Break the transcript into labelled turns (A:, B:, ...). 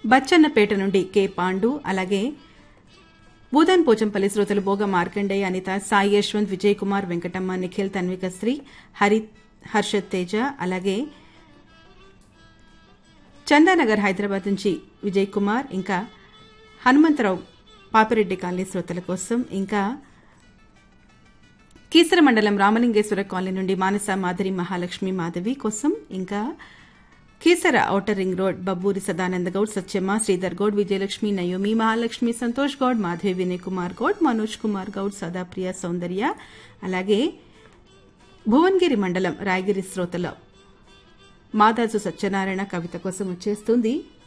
A: బచ్చన్నపేట నుండి కె పాండు అలాగే భూదాన్ పోచంపల్లి శ్రోతలు భోగ మార్కండేయ అనిత సాయి యశ్వంత్ విజయ్ కుమార్ వెంకటమ్మ నిఖిల్ తన్విక శ్రీ హరి హర్షత్ తేజ అలాగే చందానగర్ హైదరాబాద్ నుంచి విజయ్ కుమార్ ఇంకా హనుమంతరావు పాపిరెడ్డి కాలనీ శ్రోతల కోసం ఇంకా కీసర మండలం రామలింగేశ్వర కాలనీ నుండి మానస మాధురి మహాలక్ష్మి మాధవి కోసం ఇంకా Keesara outer ring road Babburi Sadananda Goud Sathyamma Sridhar Goud Vijayalakshmi Naomi Mahalakshmi Santosh Goud Madhavi Vinay Kumar Goud Manoj Kumar Goud Sadapriya Soundarya అలాగే భువన్గిరి మండలం రాయగిరి శ్రోతల మాదాజు సత్యనారాయణ కవిత కోసం వచ్చేస్తుంది